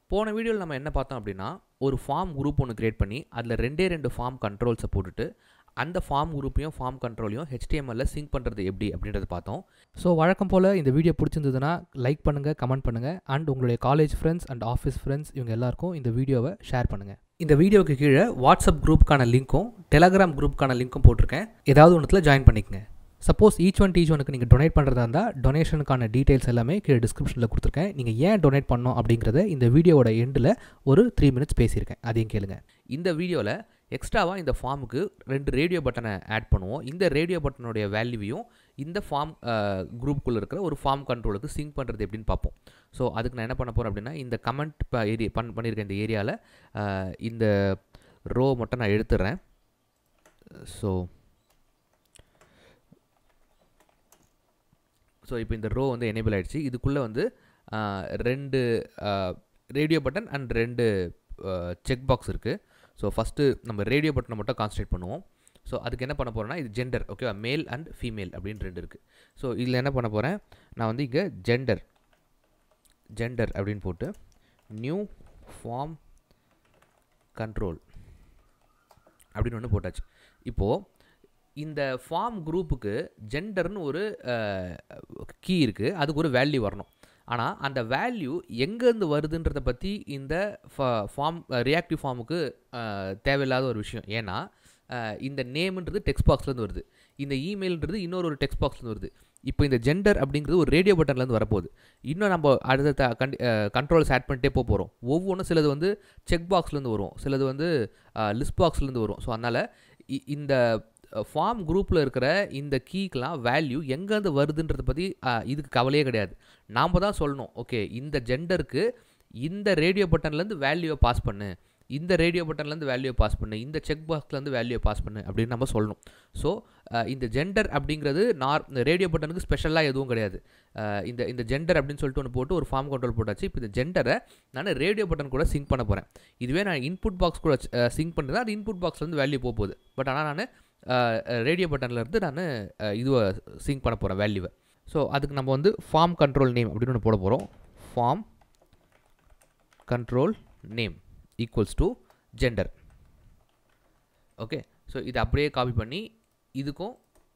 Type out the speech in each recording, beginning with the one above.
போன வீடியோவில் நம்ம என்ன பார்த்தோம் அப்படின்னா ஒரு ஃபார்ம் குரூப் ஒன்று கிரியேட் பண்ணி அதில் ரெண்டே ரெண்டு ஃபார்ம் கண்ட்ரோல்ஸை போட்டுட்டு அந்த ஃபார்ம் குரூப்பையும் ஃபார்ம் கண்ட்ரோலையும் ஹெச்டிஎம்எல்ல சிங்க் பண்ணுறது எப்படி அப்படின்றத பார்த்தோம் ஸோ வழக்கம் போல் இந்த வீடியோ பிடிச்சிருந்ததுன்னா லைக் பண்ணுங்கள் கமெண்ட் பண்ணுங்கள் அண்ட் உங்களுடைய college friends and office friends இவங்க எல்லாருக்கும் இந்த வீடியோவை ஷேர் பண்ணுங்கள் இந்த வீடியோவுக்கு கீழே வாட்ஸ்அப் குரூப்புக்கான லிங்க்கும் டெலகிராம் குரூப்புக்கான லிங்க்கும் போட்டிருக்கேன் ஏதாவது ஒன்றுத்தில் ஜாயின் பண்ணிக்கங்க சப்போஸ் ஈச் ஒன் டீச் ஒனுக்கு நீங்கள் டொனேட் பண்ணுறதா இருந்தால் டொனேஷனுக்கான டீட்டெயில்ஸ் எல்லாமே கீழே டிஸ்கிரிப்ஷனில் கொடுத்துருக்கேன் நீங்கள் ஏன் டொனேட் பண்ணோம் அப்படிங்கிறத இந்த வீடியோவோட எண்டில் ஒரு த்ரீ மினிட்ஸ் பேசியிருக்கேன் அதையும் கேளுங்க இந்த வீடியோவில் எக்ஸ்ட்ராவாக இந்த ஃபார்முக்கு ரெண்டு ரேடியோ பட்டனை ஆட் பண்ணுவோம் இந்த ரேடியோ பட்டனுடைய வேல்யூவையும் இந்த ஃபார்ம் குரூப்புக்குள்ளே இருக்கிற ஒரு ஃபார்ம் கண்ட்ரோலுக்கு சிங்க் பண்ணுறது எப்படின்னு பார்ப்போம் ஸோ அதுக்கு நான் என்ன பண்ண போகிறேன் அப்படின்னா இந்த கமெண்ட் ஏரியா பண் பண்ணியிருக்கேன் இந்த ஏரியாவில் இந்த ரோ மட்டும் நான் எடுத்துடுறேன் ஸோ ஸோ இப்போ இந்த ரோ வந்து எனேபிள் ஆகிடுச்சு இதுக்குள்ளே வந்து ரெண்டு ரேடியோ பட்டன் அண்ட் ரெண்டு செக் பாக்ஸ் இருக்குது ஸோ ஃபஸ்ட்டு நம்ம ரேடியோ பட்டனை மட்டும் கான்சன்ட்ரேட் பண்ணுவோம் ஸோ அதுக்கு என்ன பண்ண போகிறேன்னா இது ஜெண்டர் ஓகேவா மேல் அண்ட் ஃபீமேல் அப்படின்னு ரெண்டு இருக்குது ஸோ இதில் என்ன பண்ண போகிறேன் நான் வந்து இங்கே ஜெண்டர் ஜெண்டர் அப்படின்னு போட்டு நியூ ஃபார்ம் கண்ட்ரோல் அப்படின்னு ஒன்று போட்டாச்சு இப்போது இந்த ஃபார்ம் குரூப்புக்கு ஜெண்டர்னு ஒரு கீ இருக்குது அதுக்கு ஒரு வேல்யூ வரணும் ஆனால் அந்த வேல்யூ எங்கேருந்து வருதுன்றதை பற்றி இந்த ஃபார்ம் ரியாக்டிவ் ஃபார்முக்கு தேவையில்லாத ஒரு விஷயம் ஏன்னா இந்த நேம்ன்றது டெக்ஸ்ட் பாக்ஸ்லேருந்து வருது இந்த இமெயில்ன்றது இன்னொரு ஒரு டெக்ஸ்ட் பாக்ஸ்லேருந்து வருது இப்போ இந்த ஜெண்டர் அப்படிங்கிறது ஒரு ரேடியோ பட்டன்லேருந்து வரப்போகுது இன்னும் நம்ம அடுத்த கண்டி கண்ட்ரோல்ஸ் ஆட் பண்ணிட்டே போக போகிறோம் ஒவ்வொன்றும் சிலது வந்து செக் பாக்ஸ்லேருந்து வரும் சிலது வந்து லிஸ்ட் பாக்ஸ்லேருந்து வரும் ஸோ அதனால் இந்த ஃபார்ம் குரூப்பில் இருக்கிற இந்த கீக்கெலாம் வேல்யூ எங்கேருந்து வருதுன்றதை பற்றி இதுக்கு கவலையே கிடையாது நாம் தான் சொல்லணும் ஓகே இந்த ஜெண்டருக்கு இந்த ரேடியோ பட்டன்லேருந்து வேல்யூவை பாஸ் பண்ணு இந்த ரேடியோ பட்டன்லேருந்து வேல்யூ பாஸ் பண்ணு இந்த செக் பாக்ஸ்லேருந்து வேல்யூ பாஸ் பண்ணு அப்படின்னு நம்ம சொல்லணும் ஸோ இந்த ஜெண்டர் அப்படிங்கிறது நார் ரேடியோ பட்டனுக்கு ஸ்பெஷலாக எதுவும் கிடையாது இந்த இந்த ஜெண்டர் அப்படின்னு சொல்லிட்டு ஒன்று போட்டு ஒரு ஃபார்ம் கண்ட்ரோல் போட்டாச்சு இப்போ இந்த ஜெண்டரை நான் ரேடியோ பட்டன் கூட சிங்க் பண்ண போகிறேன் இதுவே நான் இன்புட் பாக்ஸ் கூட சிங்க் பண்ணுறதா அது இன்புட் பாக்ஸ்லேருந்து வேல்யூ போக போகுது பட் ஆனால் நான் ரேடியோ பட்டன்லேருந்து நான் இதுவை சிங்க் பண்ண போகிறேன் வேல்யூவை ஸோ அதுக்கு நம்ம வந்து ஃபார்ம் கண்ட்ரோல் நேம் அப்படின்னு ஒன்று போட போகிறோம் form control name equals to gender okay so இதை அப்படியே காப்பி பண்ணி இதுக்கும்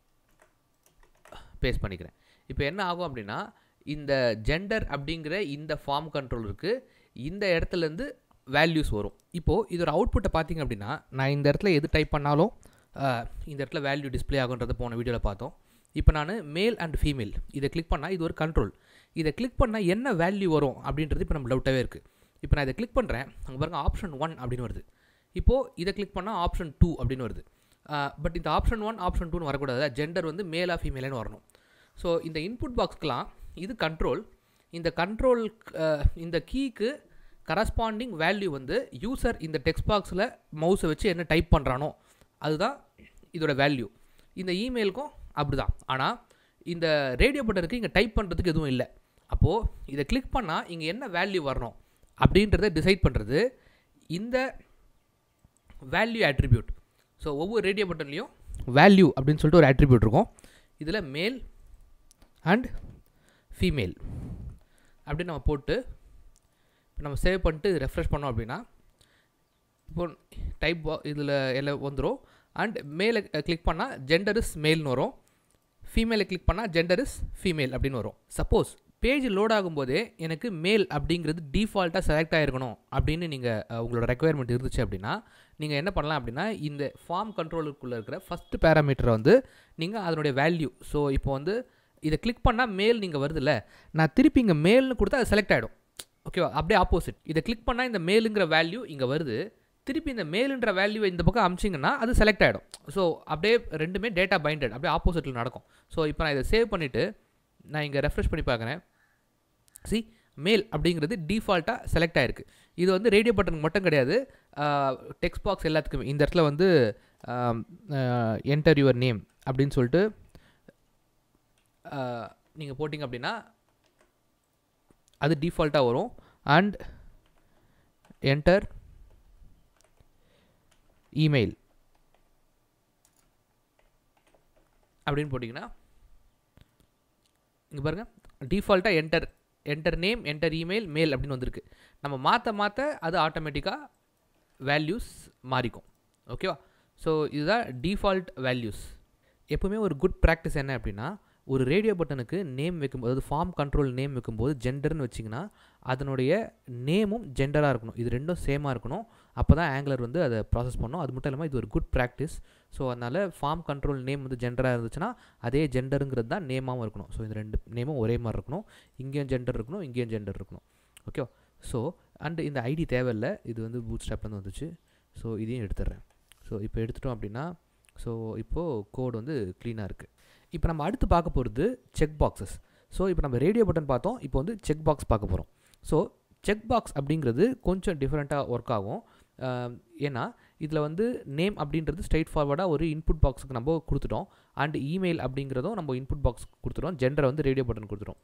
பேஸ்ட் பண்ணிக்கிறேன் இப்போ என்ன ஆகும் அப்படின்னா இந்த ஜெண்டர் அப்படிங்கிற இந்த ஃபார்ம் கண்ட்ரோலருக்கு இந்த இடத்துலேருந்து வேல்யூஸ் வரும் இப்போது இதோட அவுட்புட்டை பார்த்தீங்க அப்படின்னா நான் இந்த இடத்துல எது டைப் பண்ணாலும் இந்த இடத்துல வேல்யூ டிஸ்பிளே ஆகுன்றதை போன வீடியோவில் பார்த்தோம் இப்போ நான் மேல் அண்ட் ஃபீமேல் இதை கிளிக் பண்ணால் இது ஒரு கண்ட்ரோல் இதை கிளிக் பண்ணால் என்ன வேல்யூ வரும் அப்படின்றது இப்போ நம்ம டவுட்டாகவே இருக்குது இப்போ நான் இதை கிளிக் பண்ணுறேன் அங்கே பாருங்கள் ஆப்ஷன் ஒன் அப்படின்னு வருது இப்போது இதை கிளிக் பண்ணால் ஆப்ஷன் டூ அப்படின்னு வருது பட் இந்த ஆப்ஷன் ஒன் ஆப்ஷன் டூன்னு வரக்கூடாது ஜெண்டர் வந்து மேலா ஃபீமேலான்னு வரணும் ஸோ இந்த இன்புட் பாக்ஸ்க்கெலாம் இது கண்ட்ரோல் இந்த கண்ட்ரோல் இந்த கீக்கு கரஸ்பாண்டிங் வேல்யூ வந்து யூசர் இந்த டெக்ஸ்ட் பாக்ஸில் மவுஸை வச்சு என்ன டைப் பண்ணுறானோ அதுதான் இதோட வேல்யூ இந்த இமெயிலுக்கும் அப்படி தான் ஆனால் இந்த ரேடியோ பட்டனுக்கு இங்கே டைப் பண்ணுறதுக்கு எதுவும் இல்லை அப்போது இதை கிளிக் பண்ணால் இங்கே என்ன வேல்யூ வரணும் அப்படின்றத டிசைட் பண்ணுறது இந்த வேல்யூ ஆட்ரிபியூட் ஸோ ஒவ்வொரு ரேடியோ பட்டன்லேயும் வேல்யூ அப்படின்னு சொல்லிட்டு ஒரு ஆட்ரிபியூட் இருக்கும் இதில் மேல் அண்ட் ஃபீமேல் அப்படின்னு நம்ம போட்டு இப்போ நம்ம சேவ் பண்ணிட்டு இது ரெஃப்ரெஷ் பண்ணோம் அப்படின்னா இப்போ டைப் இதில் எல்லாம் வந்துடும் அண்ட் மேலே கிளிக் பண்ணால் ஜெண்டர் இஸ் மேல்னு வரும் ஃபீமேலை கிளிக் பண்ணால் ஜெண்டர் இஸ் ஃபீமேல் அப்படின்னு வரும் சப்போஸ் பேஜ் லோட் ஆகும்போதே எனக்கு மேல் அப்படிங்கிறது டிஃபால்ட்டாக செலக்ட் ஆகிருக்கணும் அப்படின்னு நீங்கள் உங்களோட ரெக்குயர்மெண்ட் இருந்துச்சு அப்படின்னா நீங்கள் என்ன பண்ணலாம் அப்படின்னா இந்த ஃபார்ம் கண்ட்ரோலுக்குள்ளே இருக்கிற ஃபஸ்ட்டு பேராமீட்டரை வந்து நீங்கள் அதனுடைய வேல்யூ ஸோ இப்போ வந்து இதை கிளிக் பண்ணால் மேல் நீங்கள் வருதுல்ல நான் திருப்பி இங்கே மேல்னு கொடுத்தா அது செலக்ட் ஆகிடும் ஓகேவா அப்படியே ஆப்போசிட் இதை கிளிக் பண்ணால் இந்த மேலுங்கிற வேல்யூ இங்கே வருது திருப்பி இந்த மேலுன்ற வேல்யூவை இந்த பக்கம் அமிச்சிங்கன்னா அது செலக்ட் ஆகிடும் ஸோ அப்படியே ரெண்டுமே டேட்டா பைண்டட் அப்படியே ஆப்போசிட்டில் நடக்கும் ஸோ இப்போ நான் இதை சேவ் பண்ணிவிட்டு நான் இங்கே ரெஃப்ரெஷ் பண்ணி பார்க்குறேன் சி மேல் அப்படிங்கிறது டிஃபால்ட்டாக செலக்ட் ஆகிருக்கு இது வந்து ரேடியோ பட்டனுக்கு மட்டும் கிடையாது டெக்ஸ்ட் பாக்ஸ் எல்லாத்துக்குமே இந்த இடத்துல வந்து என்டர் யுவர் நேம் அப்படின்னு சொல்லிட்டு நீங்கள் போட்டிங்க அப்படின்னா அது டிஃபால்ட்டாக வரும் அண்ட் என்டர் இமெயில் அப்படின்னு போட்டிங்கன்னா இங்கே பாருங்கள் டிஃபால்ட்டாக enter enter name enter email male அப்படின்னு வந்திருக்கு நம்ம மாற்ற மாற்ற அது ஆட்டோமேட்டிக்காக வேல்யூஸ் மாறிக்கும் ஓகேவா ஸோ இதுதான் டிஃபால்ட் வேல்யூஸ் எப்பவுமே ஒரு குட் ப்ராக்டிஸ் என்ன அப்படின்னா ஒரு ரேடியோ பட்டனுக்கு நேம் வைக்கும்போது அதாவது ஃபார்ம் கண்ட்ரோல் நேம் வைக்கும்போது ஜெண்டர்னு வச்சிங்கன்னா அதனுடைய நேமும் ஜெண்டராக இருக்கணும் இது ரெண்டும் சேமாக இருக்கணும் அப்போ தான் ஆங்குலர் வந்து அதை ப்ராசஸ் பண்ணும் அது மட்டும் இல்லாமல் இது ஒரு குட் ப்ராக்டிஸ் ஸோ அதனால் ஃபார்ம் கண்ட்ரோல் நேம் வந்து ஜெண்டராக இருந்துச்சுன்னா அதே ஜெண்டருங்கிறது தான் நேமாகவும் இருக்கணும் ஸோ இந்த ரெண்டு நேமும் ஒரே மாதிரி இருக்கணும் இங்கேயும் ஜெண்டர் இருக்கணும் இங்கேயும் ஜெண்டர் இருக்கணும் ஓகே ஸோ அண்டு இந்த ஐடி தேவையில்லை இது வந்து பூட் ஸ்டாப்லேருந்து வந்துச்சு ஸோ இதையும் எடுத்துடுறேன் ஸோ இப்போ எடுத்துட்டோம் அப்படின்னா ஸோ இப்போது கோட் வந்து க்ளீனாக இருக்குது இப்போ நம்ம அடுத்து பார்க்க போகிறது செக் பாக்ஸஸ் ஸோ இப்போ நம்ம ரேடியோ பட்டன் பார்த்தோம் இப்போ வந்து செக் பாக்ஸ் பார்க்க போகிறோம் ஸோ செக் பாக்ஸ் அப்படிங்கிறது கொஞ்சம் டிஃப்ரெண்ட்டாக ஒர்க் ஆகும் ஏன்னா இதில் வந்து நேம் அப்படின்றது ஸ்ட்ரைட் ஃபார்வர்டாக ஒரு இன்புட் பாக்ஸுக்கு நம்ம கொடுத்துட்டோம் அண்ட் இமெயில் அப்படிங்கிறதும் நம்ம இன்புட் பாக்ஸ் கொடுத்துட்டோம் ஜெண்டரை வந்து ரேடியோ பட்டன் கொடுத்துட்டோம்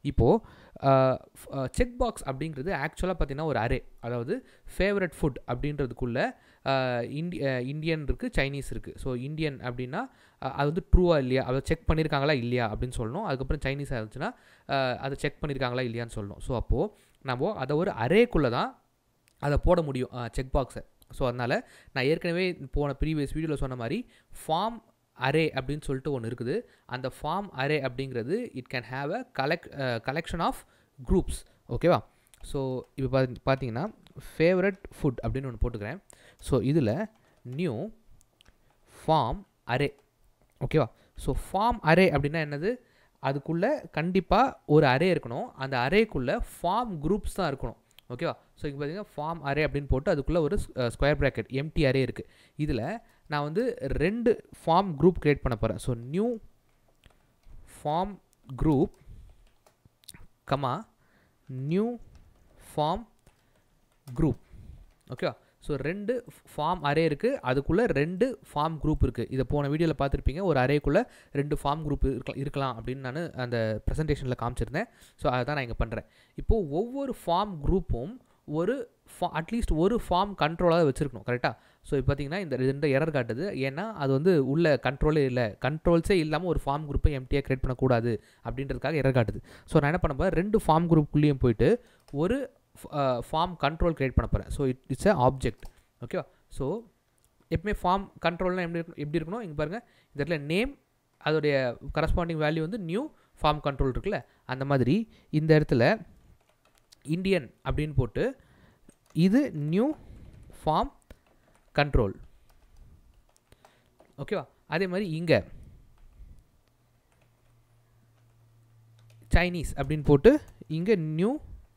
இப்போது செக் பாக்ஸ் அப்படிங்கிறது ஆக்சுவலாக பார்த்தீங்கன்னா ஒரு அரே அதாவது ஃபேவரட் ஃபுட் அப்படின்றதுக்குள்ளே இண்டி இந்தியன் இருக்குது சைனீஸ் இருக்குது ஸோ இந்தியன் அப்படின்னா அது வந்து ட்ரூவாக இல்லையா அதை செக் பண்ணியிருக்காங்களா இல்லையா அப்படின்னு சொல்லணும் அதுக்கப்புறம் சைனீஸாக இருந்துச்சுன்னா அதை செக் பண்ணியிருக்காங்களா இல்லையான்னு சொல்லணும் ஸோ அப்போது நம்ம அதை ஒரு அரேக்குள்ளே தான் அதை போட முடியும் செக் பாக்ஸை ஸோ அதனால் நான் ஏற்கனவே போன ப்ரீவியஸ் வீடியோவில் சொன்ன மாதிரி ஃபார்ம் அரே அப்படின்னு சொல்லிட்டு ஒன்று இருக்குது அந்த ஃபார்ம் அரே அப்படிங்கிறது it can have a collect collection of groups ஓகேவா ஸோ இப்போ பார்த்து பார்த்தீங்கன்னா ஃபேவரட் ஃபுட் அப்படின்னு ஒன்று போட்டுக்கிறேன் ஸோ இதில் நியூ ஃபார்ம் அரே ஓகேவா ஸோ ஃபார்ம் அரே அப்படின்னா என்னது அதுக்குள்ளே கண்டிப்பாக ஒரு அரே இருக்கணும் அந்த அரேக்குள்ளே ஃபார்ம் குரூப்ஸ் தான் இருக்கணும் ஓகேவா ஸோ இங்கே பார்த்தீங்கன்னா ஃபார்ம் அரே அப்படின்னு போட்டு அதுக்குள்ளே ஒரு ஸ்கொயர் ப்ராக்கெட் எம்டி அரே இருக்குது இதில் நான் வந்து ரெண்டு ஃபார்ம் குரூப் க்ரியேட் பண்ண போகிறேன் so new form group comma new form group ஓகேவா ஸோ ரெண்டு ஃபார்ம் அரே இருக்குது அதுக்குள்ளே ரெண்டு ஃபார்ம் குரூப் இருக்குது இதை போன வீடியோவில் பார்த்துருப்பீங்க ஒரு அரேக்குள்ளே ரெண்டு ஃபார்ம் குரூப் இருக்கலாம் இருக்கலாம் அப்படின்னு நான் அந்த ப்ரெசன்டேஷனில் காமிச்சிருந்தேன் ஸோ அதை தான் நான் இங்கே பண்ணுறேன் இப்போது ஒவ்வொரு ஃபார்ம் குரூப்பும் ஒரு ஃபா அட்லீஸ்ட் ஒரு ஃபார்ம் கண்ட்ரோலாக வச்சுருக்கணும் கரெக்டாக ஸோ இப்போ பார்த்தீங்கன்னா இந்த ரெண்டு எரர் காட்டுது ஏன்னா அது வந்து உள்ள கண்ட்ரோலே இல்லை கண்ட்ரோல்ஸே இல்லாமல் ஒரு ஃபார்ம் குரூப்பை எம்டியாக க்ரியேட் பண்ணக்கூடாது அப்படின்றதுக்காக எரர் காட்டுது ஸோ நான் என்ன பண்ண போகிறேன் ரெண்டு ஃபார்ம் குரூப்புக்குள்ளேயும் போயிட்டு ஒரு ஃபார்ம் கண்ட்ரோல் க்ரியேட் பண்ண போகிறேன் so it it's a object ஓகேவா ஸோ எப்பவுமே ஃபார்ம் கண்ட்ரோல்னால் எப்படி எப்படி இருக்கணும் இங்கே பாருங்கள் இந்த இடத்துல நேம் அதோடைய கரஸ்பாண்டிங் வேல்யூ வந்து நியூ ஃபார்ம் கண்ட்ரோல் இருக்குல்ல அந்த மாதிரி இந்த இடத்துல இந்தியன் அப்படின்னு போட்டு இது நியூ ஃபார்ம் கண்ட்ரோல் ஓகேவா அதே மாதிரி இங்கே சைனீஸ் அப்படின்னு போட்டு இங்கே நியூ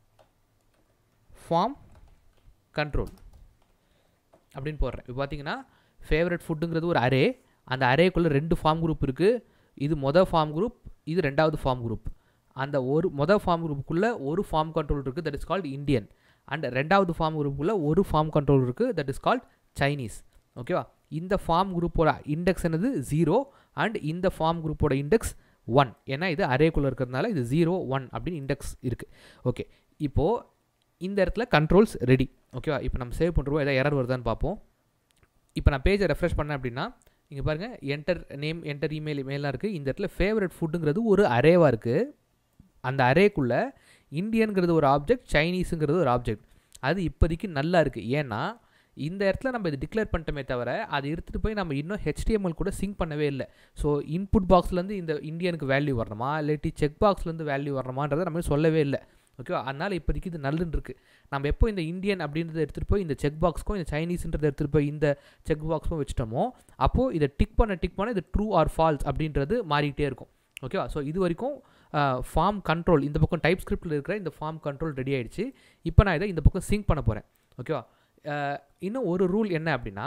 ஃபார்ம் கண்ட்ரோல் அப்படின்னு போடுறேன் இப்போ பார்த்தீங்கன்னா ஃபேவரட் ஃபுட்டுங்கிறது ஒரு அரே அந்த அரேக்குள்ளே ரெண்டு ஃபார்ம் குரூப் இருக்குது இது மொதல் ஃபார்ம் குரூப் இது ரெண்டாவது ஃபார்ம் குரூப் அந்த ஒரு மொதல் ஃபார்ம் குரூப்புக்குள்ளே ஒரு ஃபார்ம் கண்ட்ரோல் இருக்குது that is called Indian and ரெண்டாவது ஃபார்ம் குரூப்புக்குள்ளே ஒரு ஃபார்ம் கண்ட்ரோல் இருக்குது தட் இஸ் கால்ட் சைனீஸ் ஓகேவா இந்த ஃபார்ம் குரூப்போட இண்டெக்ஸ் என்னது ஜீரோ அண்ட் இந்த ஃபார்ம் குரூப்போட இண்டெக்ஸ் ஒன் ஏன்னா இது அரேக்குள்ளே இருக்கிறதுனால இது ஜீரோ ஒன் அப்படின்னு இண்டெக்ஸ் இருக்குது ஓகே இப்போது இந்த இடத்துல கண்ட்ரோல்ஸ் ரெடி ஓகேவா இப்போ நம்ம சேவ் பண்ணுறோம் ஏதாவது எரர் வருதான்னு பார்ப்போம் இப்போ நான் பேஜை ரெஃப்ரெஷ் பண்ணேன் அப்படின்னா இங்கே பாருங்கள் என்டர் நேம் என்டர் இமெயில் இமெயிலாம் இருக்குது இந்த இடத்துல ஃபேவரட் ஃபுட்டுங்கிறது ஒரு அரேவாக இருக்குது அந்த அரேக்குள்ளே இந்தியனுங்கிறது ஒரு ஆப்ஜெக்ட் சைனீஸுங்கிறது ஒரு ஆப்ஜெக்ட் அது இப்போதைக்கு நல்லா இருக்குது ஏன்னா இந்த இடத்துல நம்ம இது டிக்ளேர் பண்ணிட்டோமே தவிர அதை எடுத்துகிட்டு போய் நம்ம இன்னும் ஹெச்டிஎம்எல் கூட சிங்க் பண்ணவே இல்லை ஸோ இன்புட் பாக்ஸ்லேருந்து இந்த இந்தியனுக்கு வேல்யூ வரணுமா இல்லாட்டி செக் பாக்ஸ்லேருந்து வேல்யூ வரணுமான்றதை நம்ம சொல்லவே இல்லை ஓகேவா அதனால் இப்போதைக்கு இது நல்லுன்னு இருக்குது நம்ம எப்போ இந்த இந்தியன் அப்படின்றத எடுத்துகிட்டு போய் இந்த செக் பாக்ஸ்க்கும் இந்த சைனீஸ்ன்றதை எடுத்துகிட்டு போய் இந்த செக் பாக்ஸ்க்கும் வச்சுட்டோமோ அப்போது இதை டிக் பண்ண டிக் பண்ண இது ட்ரூ ஆர் ஃபால்ஸ் அப்படின்றது மாறிக்கிட்டே இருக்கும் ஓகேவா ஸோ இது வரைக்கும் ஃபார்ம் கண்ட்ரோல் இந்த பக்கம் டைப் ஸ்கிரிப்டில் இருக்கிற இந்த ஃபார்ம் கண்ட்ரோல் ரெடி ஆகிடுச்சு இப்போ நான் இதை இந்த பக்கம் சிங்க் பண்ண போகிறேன் ஓகேவா இன்னும் ஒரு ரூல் என்ன அப்படின்னா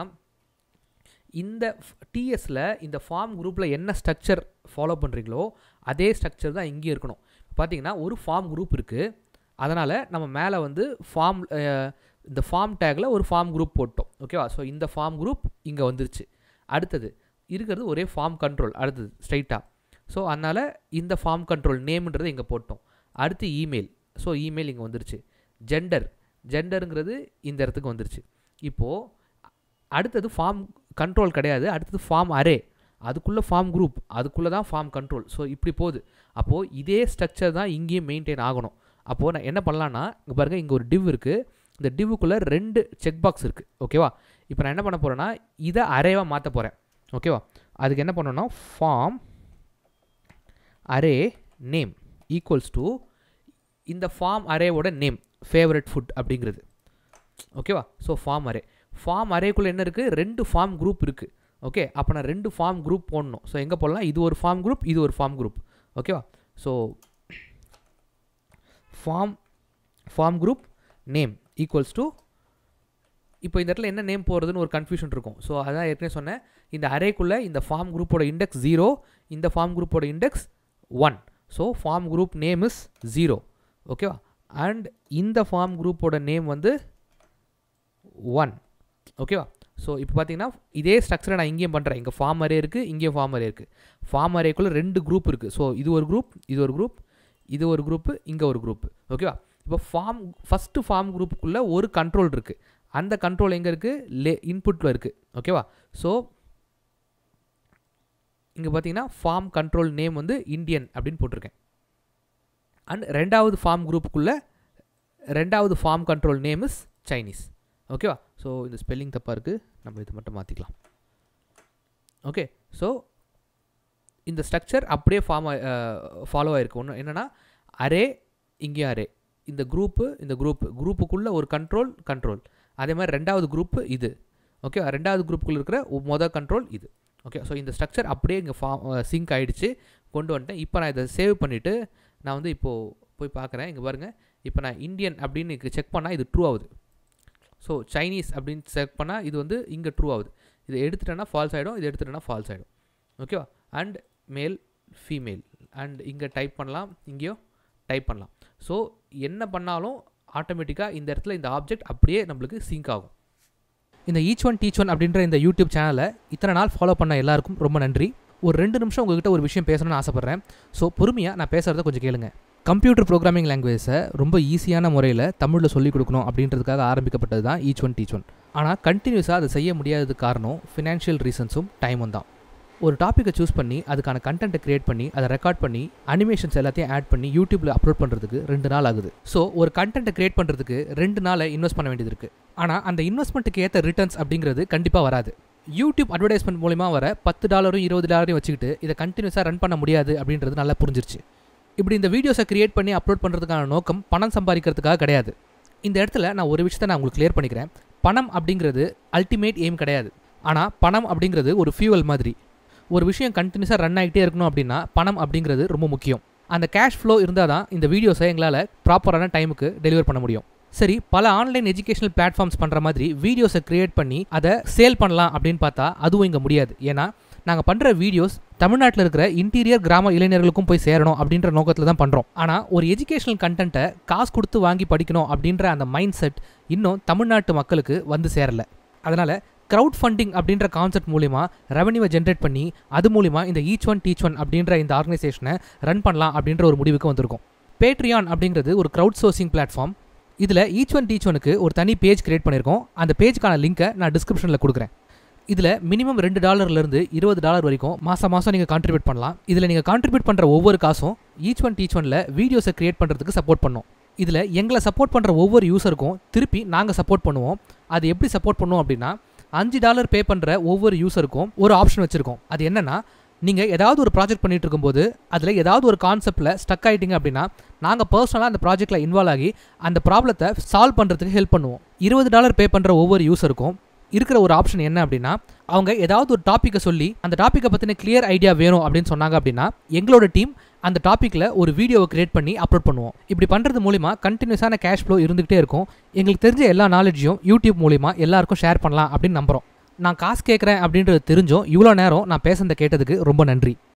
இந்த டிஎஸில் இந்த ஃபார்ம் குரூப்பில் என்ன ஸ்ட்ரக்சர் ஃபாலோ பண்ணுறீங்களோ அதே ஸ்ட்ரக்சர் தான் இங்கேயும் இருக்கணும் பார்த்தீங்கன்னா ஒரு ஃபார்ம் குரூப் இருக்குது அதனால் நம்ம மேலே வந்து ஃபார்ம் இந்த ஃபார்ம் டேக்கில் ஒரு ஃபார்ம் குரூப் போட்டோம் ஓகேவா ஸோ இந்த ஃபார்ம் குரூப் இங்கே வந்துருச்சு அடுத்தது இருக்கிறது ஒரே ஃபார்ம் கண்ட்ரோல் அடுத்தது ஸ்ட்ரைட்டாக ஸோ அதனால் இந்த ஃபார்ம் கண்ட்ரோல் நேம்ன்றது இங்கே போட்டோம் அடுத்து இமெயில் ஸோ இமெயில் இங்கே வந்துருச்சு ஜெண்டர் ஜெண்டருங்கிறது இந்த இடத்துக்கு வந்துருச்சு இப்போது அடுத்தது ஃபார்ம் கண்ட்ரோல் கிடையாது அடுத்தது ஃபார்ம் அரே அதுக்குள்ளே ஃபார்ம் குரூப் அதுக்குள்ளே தான் ஃபார்ம் கண்ட்ரோல் ஸோ இப்படி போகுது அப்போது இதே ஸ்ட்ரக்சர் தான் இங்கேயும் மெயின்டைன் ஆகணும் அப்போது நான் என்ன பண்ணலான்னா இங்கே பாருங்கள் இங்கே ஒரு டிவ் இருக்குது இந்த டிவ்வுக்குள்ளே ரெண்டு செக் பாக்ஸ் இருக்குது ஓகேவா இப்போ நான் என்ன பண்ண போகிறேன்னா இதை அரேவாக மாற்ற போகிறேன் ஓகேவா அதுக்கு என்ன பண்ணணும்னா form array name equals to இந்த ஃபார்ம் அரேவோட நேம் ஃபேவரட் ஃபுட் அப்படிங்கிறது ஓகேவா ஸோ ஃபார்ம் அரே ஃபார்ம் அரேக்குள்ளே என்ன இருக்குது ரெண்டு ஃபார்ம் குரூப் இருக்குது ஓகே அப்போ நான் ரெண்டு ஃபார்ம் குரூப் போடணும் ஸோ எங்கே போடலாம் இது ஒரு ஃபார்ம் குரூப் இது ஒரு ஃபார்ம் குரூப் ஓகேவா so form form group name equals to இப்போ இந்த இடத்துல என்ன நேம் போகிறதுன்னு ஒரு கன்ஃபியூஷன் இருக்கும் ஸோ அதான் ஏற்கனவே சொன்னேன் இந்த அரேக்குள்ளே இந்த ஃபார்ம் குரூப்போட இண்டெக்ஸ் ஜீரோ இந்த ஃபார்ம் குரூப்போட index one so form group name is zero ஓகேவா அண்ட் இந்த ஃபார்ம் குரூப்போட நேம் வந்து ஒன் ஓகேவா ஸோ இப்போ பார்த்தீங்கன்னா இதே ஸ்ட்ரக்சரை நான் இங்கேயும் பண்ணுறேன் இங்கே ஃபார்ம் அரே இருக்குது இங்கேயும் ஃபார்ம் அரே இருக்குது ஃபார்ம் அரேக்குள்ளே ரெண்டு குரூப் இருக்குது ஸோ இது ஒரு குரூப் இது ஒரு குரூப் இது ஒரு குரூப்பு இங்கே ஒரு குரூப் ஓகேவா இப்போ ஃபார்ம் ஃபஸ்ட்டு ஃபார்ம் குரூப்புக்குள்ளே ஒரு கண்ட்ரோல் இருக்குது அந்த கண்ட்ரோல் எங்கே இருக்குது லே இன்புட்டில் இருக்குது ஓகேவா ஸோ இங்கே பார்த்தீங்கன்னா ஃபார்ம் கண்ட்ரோல் நேம் வந்து இந்தியன் அப்படின்னு போட்டிருக்கேன் அண்ட் ரெண்டாவது ஃபார்ம் குரூப்புக்குள்ளே ரெண்டாவது form control name is Chinese ஓகேவா ஸோ இந்த ஸ்பெல்லிங் தப்பாக இருக்குது நம்ம இது மட்டும் மாற்றிக்கலாம் ஓகே ஸோ இந்த ஸ்ட்ரக்சர் அப்படியே ஃபார்ம் ஃபாலோ ஆகிருக்கு ஒன்று என்னென்னா அரே இங்கேயும் அரே இந்த குரூப்பு இந்த குரூப்பு குரூப்புக்குள்ளே ஒரு கண்ட்ரோல் கண்ட்ரோல் அதே மாதிரி ரெண்டாவது குரூப்பு இது ஓகே ரெண்டாவது குரூப்புக்குள்ளே இருக்கிற மொதல் கண்ட்ரோல் இது ஓகே ஸோ இந்த ஸ்ட்ரக்சர் அப்படியே இங்கே ஃபார்ம் சிங்க் ஆகிடுச்சு கொண்டு வந்துட்டேன் இப்போ நான் இதை சேவ் பண்ணிவிட்டு நான் வந்து இப்போது போய் பார்க்குறேன் இங்கே பாருங்கள் இப்போ நான் இந்தியன் அப்படின்னு செக் பண்ணால் இது ட்ரூ ஆகுது ஸோ சைனீஸ் அப்படின்னு செக் பண்ணால் இது வந்து இங்கே ட்ரூ ஆகுது இதை எடுத்துட்டேன்னா ஃபால்ஸ் ஆகிடும் இது எடுத்துட்டேன்னா ஃபால்ஸ் ஆகிடும் ஓகேவா அண்ட் மேல் ஃபீமேல் அண்ட் இங்கே டைப் பண்ணலாம் இங்கேயும் டைப் பண்ணலாம் ஸோ என்ன பண்ணாலும் ஆட்டோமேட்டிக்காக இந்த இடத்துல இந்த ஆப்ஜெக்ட் அப்படியே நம்மளுக்கு சிங்க் ஆகும் இந்த ஈச் ஒன் டீச் ஒன் அப்படின்ற இந்த யூடியூப் சேனலை இத்தனை நாள் ஃபாலோ பண்ண எல்லாருக்கும் ரொம்ப நன்றி ஒரு ரெண்டு நிமிஷம் உங்ககிட்ட ஒரு விஷயம் பேசணும்னு ஆசைப்பட்றேன் ஸோ பொறுமையாக நான் பேசுகிறத கொஞ்சம் கேளுங்க கம்ப்யூட்டர் ப்ரோக்ராமிங் லாங்குவேஜை ரொம்ப ஈஸியான முறையில் தமிழில் சொல்லிக் கொடுக்கணும் அப்படின்றதுக்காக ஆரம்பிக்கப்பட்டது தான் ஈச் ஒன் டீச் ஒன் ஆனால் கண்டினியூஸாக அதை செய்ய முடியாததுக்கு காரணம் ஃபினான்ஷியல் ரீசன்ஸும் டைமும் தான் ஒரு டாப்பிக்கை சூஸ் பண்ணி அதுக்கான கண்டென்ட்டை கிரியேட் பண்ணி அதை ரெக்கார்ட் பண்ணி அனிமேஷன்ஸ் எல்லாத்தையும் ஆட் பண்ணி யூடியூப்பில் அப்லோட் பண்ணுறதுக்கு ரெண்டு நாள் ஆகுது ஸோ ஒரு கண்டென்ட்டை கிரியேட் பண்ணுறதுக்கு ரெண்டு நாளை இன்வெஸ்ட் பண்ண வேண்டியது இருக்குது ஆனால் அந்த இன்வெஸ்ட்மெண்ட்டுக்கு ஏற்ற ரிட்டர்ன்ஸ் அப்படிங்கிறது கண்டிப்பாக வராது யூடியூப் அட்வர்டைஸ்மெண்ட் மூலிமா வர பத்து டாலரும் இருபது டாலரையும் வச்சுக்கிட்டு இதை கண்டினியூஸாக ரன் பண்ண முடியாது அப்படின்றது நல்லா புரிஞ்சிருச்சு இப்படி இந்த வீடியோஸை கிரியேட் பண்ணி அப்லோட் பண்ணுறதுக்கான நோக்கம் பணம் சம்பாதிக்கிறதுக்காக கிடையாது இந்த இடத்துல நான் ஒரு விஷயத்தை நான் உங்களுக்கு கிளியர் பண்ணிக்கிறேன் பணம் அப்படிங்கிறது அல்டிமேட் எய்ம் கிடையாது ஆனால் பணம் அப்படிங்கிறது ஒரு ஃபியூவல் மாதிரி ஒரு விஷயம் கண்டினியூஸாக ரன் ஆகிட்டே இருக்கணும் அப்படின்னா பணம் அப்படிங்கிறது ரொம்ப முக்கியம் அந்த கேஷ் ஃப்ளோ இருந்தால் தான் இந்த வீடியோஸை எங்களால் ப்ராப்பரான டைமுக்கு டெலிவர் பண்ண முடியும் சரி பல ஆன்லைன் எஜுகேஷனல் பிளாட்ஃபார்ம்ஸ் பண்ணுற மாதிரி வீடியோஸை கிரியேட் பண்ணி அதை சேல் பண்ணலாம் அப்படின்னு பார்த்தா அதுவும் இங்கே முடியாது ஏன்னா நாங்கள் பண்ணுற வீடியோஸ் தமிழ்நாட்டில் இருக்கிற இன்டீரியர் கிராம இளைஞர்களுக்கும் போய் சேரணும் அப்படின்ற நோக்கத்தில் தான் பண்ணுறோம் ஆனால் ஒரு எஜுகேஷனல் கண்டென்ட்டை காசு கொடுத்து வாங்கி படிக்கணும் அப்படின்ற அந்த மைண்ட் செட் இன்னும் தமிழ்நாட்டு மக்களுக்கு வந்து சேரலை அதனால் க்ரௌட் ஃபண்டிங் அப்படின்ற கான்செப்ட் மூலிமா ரெவன்யூவை ஜென்ரேட் பண்ணி அது மூலிமா இந்த ஈச் ஒன் டீச் ஒன் அப்படின்ற இந்த ஆர்கனைசேஷனை ரன் பண்ணலாம் அப்படின்ற ஒரு முடிவுக்கு வந்திருக்கும் பேட்ரியான் அப்படிங்கிறது ஒரு க்ரௌட் சோர்சிங் பிளாட்ஃபார்ம் இதில் ஈச் ஒன் டீச் ஒனுக்கு ஒரு தனி பேஜ் கிரியேட் பண்ணியிருக்கோம் அந்த பேஜ்க்கான லிங்கை நான் டிஸ்கிரிப்ஷனில் கொடுக்குறேன் இதில் மினிமம் ரெண்டு டாலர்லேருந்து இருபது டாலர் வரைக்கும் மாதம் மாதம் நீங்கள் கான்ட்ரிபியூட் பண்ணலாம் இதில் நீங்கள் கான்ட்ரிபியூட் பண்ணுற ஒவ்வொரு காசும் ஈச் ஒன் டீச் ஒனில் வீடியோஸை கிரியேட் பண்ணுறதுக்கு சப்போர்ட் பண்ணும் இதில் எங்களை சப்போர்ட் பண்ணுற ஒவ்வொரு யூசருக்கும் திருப்பி நாங்கள் சப்போர்ட் பண்ணுவோம் அது எப்படி சப்போர்ட் பண்ணுவோம் அப்படின்னா அஞ்சு டாலர் பே பண்ணுற ஒவ்வொரு யூசருக்கும் ஒரு ஆப்ஷன் வச்சுருக்கோம் அது என்னென்னா நீங்கள் ஏதாவது ஒரு ப்ராஜெக்ட் பண்ணிட்டு இருக்கும்போது அதில் ஏதாவது ஒரு கான்செப்ட்டில் ஸ்டக் ஆகிட்டீங்க அப்படின்னா நாங்கள் பர்சனலாக அந்த ப்ராஜெக்ட்டில் இன்வால்வ் ஆகி அந்த ப்ராப்ளத்தை சால்வ் பண்ணுறதுக்கு ஹெல்ப் பண்ணுவோம் இருபது டாலர் பே பண்ணுற ஒவ்வொரு யூசருக்கும் இருக்கிற ஒரு ஆப்ஷன் என்ன அப்படின்னா அவங்க ஏதாவது ஒரு டாப்பிக்கை சொல்லி அந்த டாப்பிக்கை பற்றின கிளியர் ஐடியா வேணும் அப்படின்னு சொன்னாங்க அப்படின்னா எங்களோட டீம் அந்த டாப்பிக்கில் ஒரு வீடியோவை கிரியேட் பண்ணி அப்லோட் பண்ணுவோம் இப்படி பண்ணுறது மூலிமா கண்டினியூஸான கேஷ் ஃப்ளோ இருந்துகிட்டே இருக்கும் எங்களுக்கு தெரிஞ்ச எல்லா நாலேஜையும் யூடியூப் மூலிமா எல்லாருக்கும் ஷேர் பண்ணலாம் அப்படின்னு நம்புகிறோம் நான் காசு கேட்குறேன் அப்படின்றது தெரிஞ்சும் இவ்வளோ நேரம் நான் பேசுனதை கேட்டதுக்கு ரொம்ப நன்றி